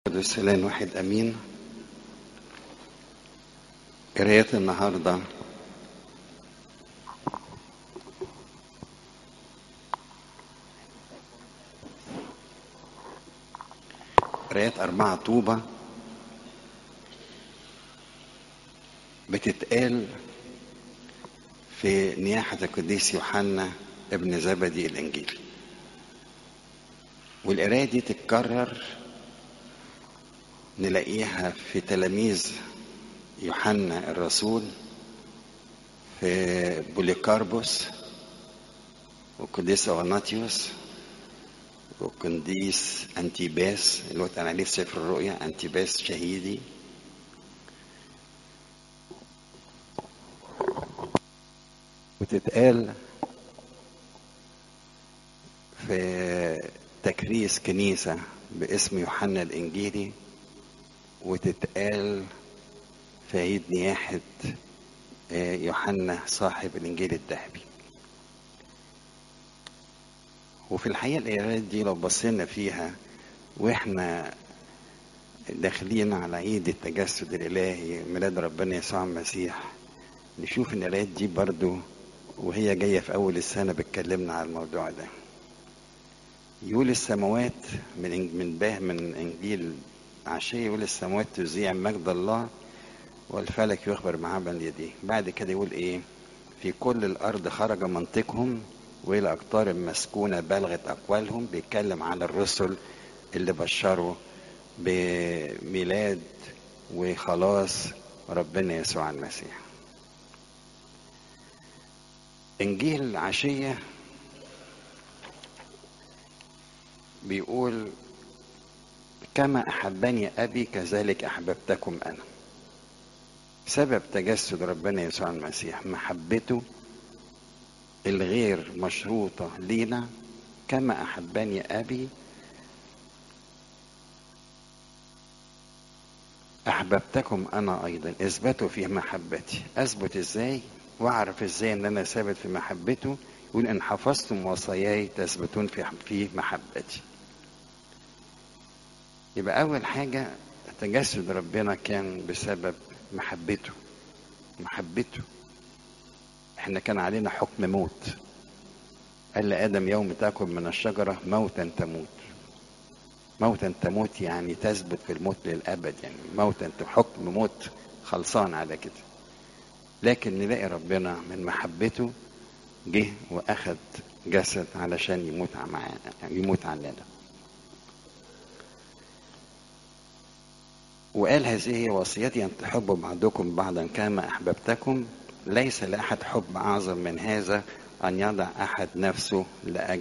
قدس الان واحد امين قراية النهارده قراية أربعة طوبة بتتقال في نياحة القديس يوحنا ابن زبدي الإنجيلي والقراية دي تتكرر نلاقيها في تلاميذ يوحنا الرسول في بوليكاربوس والقديس أغناطيوس والقديس أنتيباس اللي هو اتقال عليه في سفر الرؤيا أنتيباس شهيدي وتتقال في تكريس كنيسة باسم يوحنا الإنجيلي وتتقال في عيد نياحة يوحنا صاحب الإنجيل الذهبي وفي الحقيقة القراءات دي لو بصينا فيها واحنا داخلين على عيد التجسد الإلهي ميلاد ربنا يسوع المسيح نشوف ان القراءات دي برضو وهي جاية في أول السنة بتكلمنا على الموضوع ده يقول السماوات من من باه من إنجيل عشية يقول السماوات تذيع مجد الله والفلك يخبر بعمل يديه بعد كده يقول ايه في كل الارض خرج منطقهم والى اقطار مسكونه بلغت اقوالهم بيتكلم على الرسل اللي بشروا بميلاد وخلاص ربنا يسوع المسيح انجيل عشيه بيقول كما احبني ابي كذلك احببتكم انا سبب تجسد ربنا يسوع المسيح محبته الغير مشروطة لينا كما أحبني أبي أحببتكم أنا أيضا اثبتوا في محبتي أثبت إزاي وأعرف إزاي إن أنا ثابت في محبته يقول إن حفظتم وصاياي تثبتون في في محبتي يبقى أول حاجة تجسد ربنا كان بسبب محبته محبته احنا كان علينا حكم موت قال لآدم يوم تأكل من الشجرة موتا تموت موتا تموت يعني تثبت في الموت للأبد يعني موتا حكم موت خلصان على كده لكن نلاقي ربنا من محبته جه وأخذ جسد علشان يموت معانا يموت عننا وقال هذه هي وصيتي أن تحبوا بعضكم بعضا كما أحببتكم ليس لأحد حب أعظم من هذا أن يضع أحد نفسه لأجل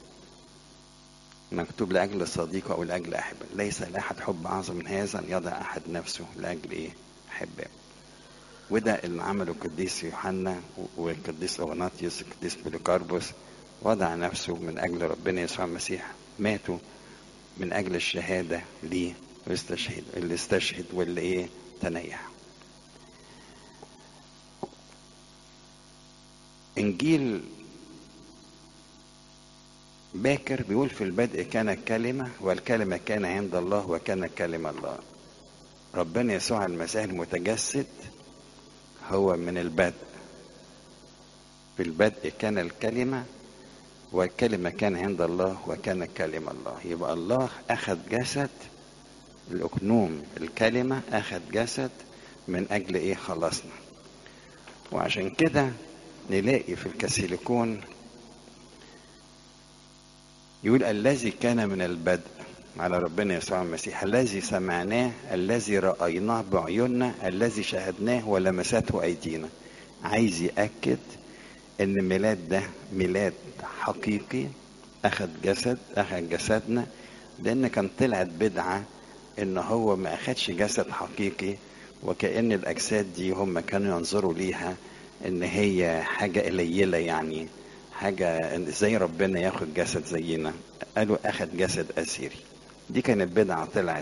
مكتوب لأجل صديقه أو لأجل أحبه ليس لأحد حب أعظم من هذا أن يضع أحد نفسه لأجل إيه أحبه وده اللي عمله القديس يوحنا والقديس أغناطيوس القديس بوليكاربوس وضع نفسه من أجل ربنا يسوع المسيح ماتوا من أجل الشهادة ليه واستشهد اللي استشهد واللي ايه تنيح انجيل باكر بيقول في البدء كان الكلمة والكلمة كان عند الله وكان كلمة الله ربنا يسوع المسيح المتجسد هو من البدء في البدء كان الكلمة والكلمة كان عند الله وكان كلمة الله يبقى الله أخذ جسد الأكنوم الكلمة أخذ جسد من أجل إيه خلصنا وعشان كده نلاقي في الكاسيليكون يقول الذي كان من البدء على ربنا يسوع المسيح الذي سمعناه الذي رأيناه بعيوننا الذي شاهدناه ولمسته أيدينا عايز يأكد إن ميلاد ده ميلاد حقيقي أخذ جسد أخذ جسدنا لأن كان طلعت بدعة ان هو ما اخدش جسد حقيقي وكأن الاجساد دي هم كانوا ينظروا ليها ان هي حاجة قليلة يعني حاجة زي ربنا ياخد جسد زينا قالوا اخد جسد اسيري دي كانت بدعة طلعت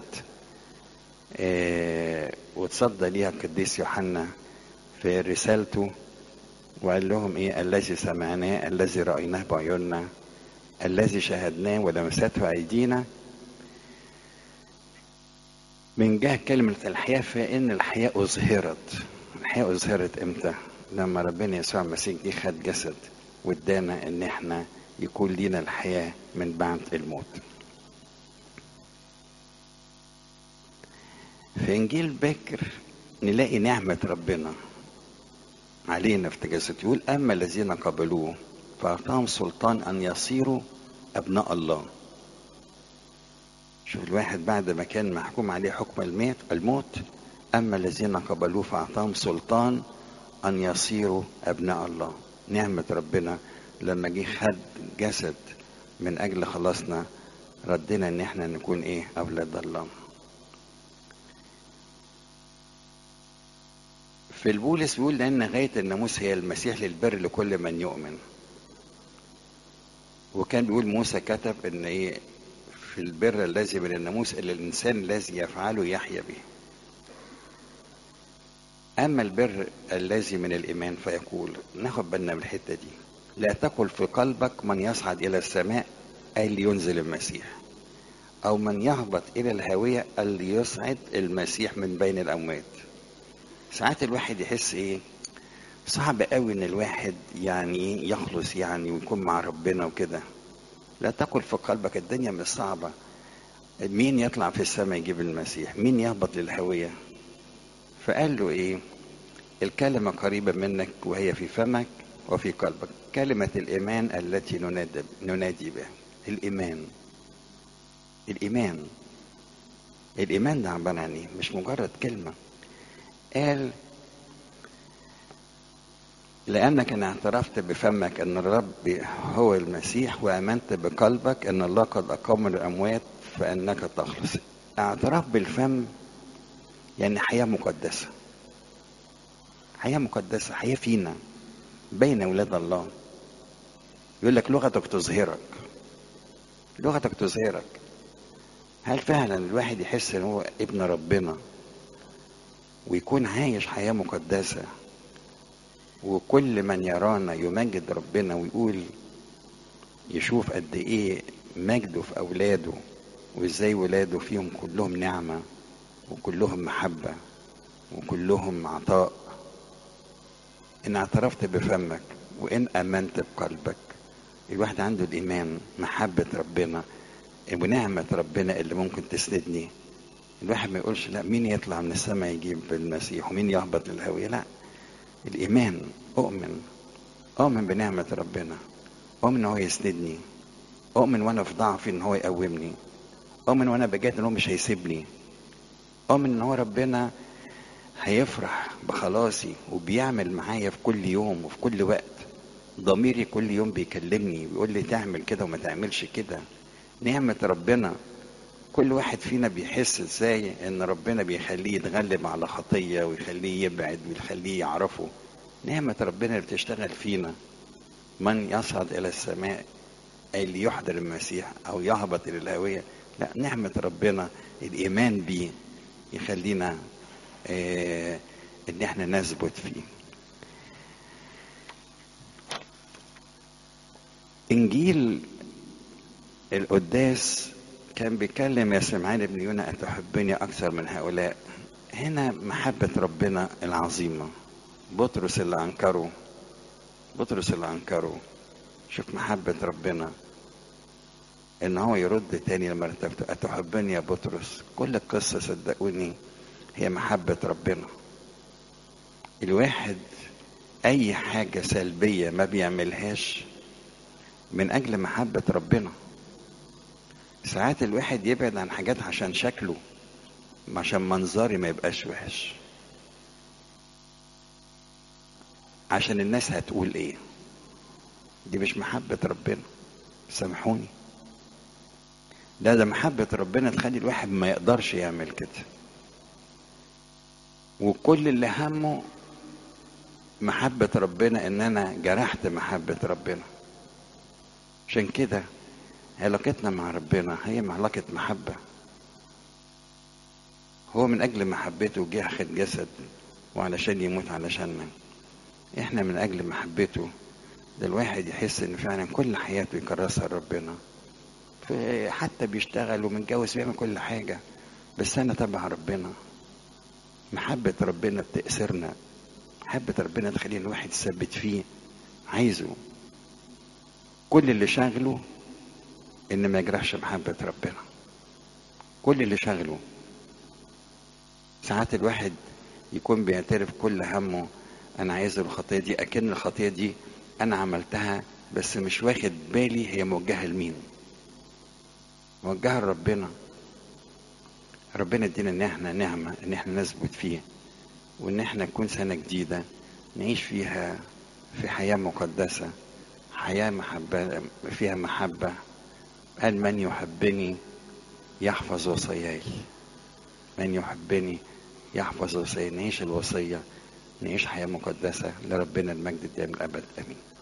اه وتصدى ليها القديس يوحنا في رسالته وقال لهم ايه الذي سمعناه الذي رأيناه بعيوننا الذي شاهدناه ولمسته ايدينا من جهة كلمة الحياة فإن الحياة أظهرت الحياة أظهرت إمتى لما ربنا يسوع المسيح جه خد جسد وادانا إن إحنا يكون لينا الحياة من بعد الموت في إنجيل باكر نلاقي نعمة ربنا علينا في تجسد يقول أما الذين قبلوه فأعطاهم سلطان أن يصيروا أبناء الله شوف الواحد بعد ما كان محكوم عليه حكم الميت الموت أما الذين قبلوه فأعطاهم سلطان أن يصيروا أبناء الله نعمة ربنا لما جه خد جسد من أجل خلاصنا ردنا إن إحنا نكون إيه أولاد الله في البولس بيقول لأن غاية الناموس هي المسيح للبر لكل من يؤمن وكان بيقول موسى كتب إن إيه في البر الذي من الناموس اللي الإنسان الذي يفعله يحيا به أما البر الذي من الإيمان فيقول ناخد بالنا من الحتة دي لا تقل في قلبك من يصعد إلى السماء أي لينزل المسيح أو من يهبط إلى الهاوية اللي يصعد المسيح من بين الأموات ساعات الواحد يحس إيه صعب قوي إن الواحد يعني يخلص يعني ويكون مع ربنا وكده لا تقل في قلبك الدنيا مش صعبة مين يطلع في السماء يجيب المسيح مين يهبط للهوية فقال له ايه الكلمة قريبة منك وهي في فمك وفي قلبك كلمة الإيمان التي ننادي, ننادي بها الإيمان الإيمان الإيمان ده عبارة عن إيه؟ مش مجرد كلمة قال لأنك إن اعترفت بفمك أن الرب هو المسيح وآمنت بقلبك أن الله قد أقام من الأموات فإنك تخلص اعتراف بالفم يعني حياة مقدسة حياة مقدسة حياة فينا بين أولاد الله يقول لك لغتك تظهرك لغتك تظهرك هل فعلا الواحد يحس ان هو ابن ربنا ويكون عايش حياة مقدسة وكل من يرانا يمجد ربنا ويقول يشوف قد ايه مجده في اولاده وازاي ولاده فيهم كلهم نعمة وكلهم محبة وكلهم عطاء ان اعترفت بفمك وان امنت بقلبك الواحد عنده الايمان محبة ربنا ونعمة ربنا اللي ممكن تسندني الواحد ما يقولش لا مين يطلع من السماء يجيب المسيح ومين يهبط للهوية لا الإيمان أؤمن أؤمن بنعمة ربنا أؤمن إن هو يسندني أؤمن وأنا في ضعفي إن هو يقومني أؤمن وأنا بجد إن هو مش هيسيبني أؤمن إن هو ربنا هيفرح بخلاصي وبيعمل معايا في كل يوم وفي كل وقت ضميري كل يوم بيكلمني ويقول لي تعمل كده وما تعملش كده نعمة ربنا كل واحد فينا بيحس ازاي ان ربنا بيخليه يتغلب على خطية ويخليه يبعد ويخليه يعرفه نعمة ربنا اللي بتشتغل فينا من يصعد الى السماء اي اللي يحضر المسيح او يهبط الى الهوية لا نعمة ربنا الايمان بيه يخلينا اه ان احنا نثبت فيه انجيل القداس كان بيكلم يا سمعان بن يونا أتحبني أكثر من هؤلاء هنا محبة ربنا العظيمة بطرس اللي أنكره بطرس اللي أنكره شوف محبة ربنا إن هو يرد تاني لما ارتبته أتحبني يا بطرس كل القصة صدقوني هي محبة ربنا الواحد أي حاجة سلبية ما بيعملهاش من أجل محبة ربنا ساعات الواحد يبعد عن حاجات عشان شكله عشان منظري ما يبقاش وحش عشان الناس هتقول ايه دي مش محبة ربنا سامحوني لا ده محبة ربنا تخلي الواحد ما يقدرش يعمل كده وكل اللي همه محبة ربنا ان انا جرحت محبة ربنا عشان كده علاقتنا مع ربنا هي علاقة محبة هو من أجل محبته جه أخد جسد وعلشان يموت علشاننا إحنا من أجل محبته ده الواحد يحس إن فعلا كل حياته يكرسها لربنا حتى بيشتغل ومتجوز بيعمل كل حاجة بس انا تبع ربنا محبة ربنا بتأثرنا محبة ربنا تخلي الواحد يثبت فيه عايزه كل اللي شاغله ان ما يجرحش محبة ربنا كل اللي شاغله ساعات الواحد يكون بيعترف كل همه انا عايز الخطية دي اكن الخطية دي انا عملتها بس مش واخد بالي هي موجهة لمين موجهة لربنا ربنا ادينا ان احنا نعمة ان احنا نثبت فيه وان احنا نكون سنة جديدة نعيش فيها في حياة مقدسة حياة محبة فيها محبة قال من يحبني يحفظ وصاياي من يحبني يحفظ وصاياي نعيش الوصية نعيش حياة مقدسة لربنا المجد الدائم الأبد آمين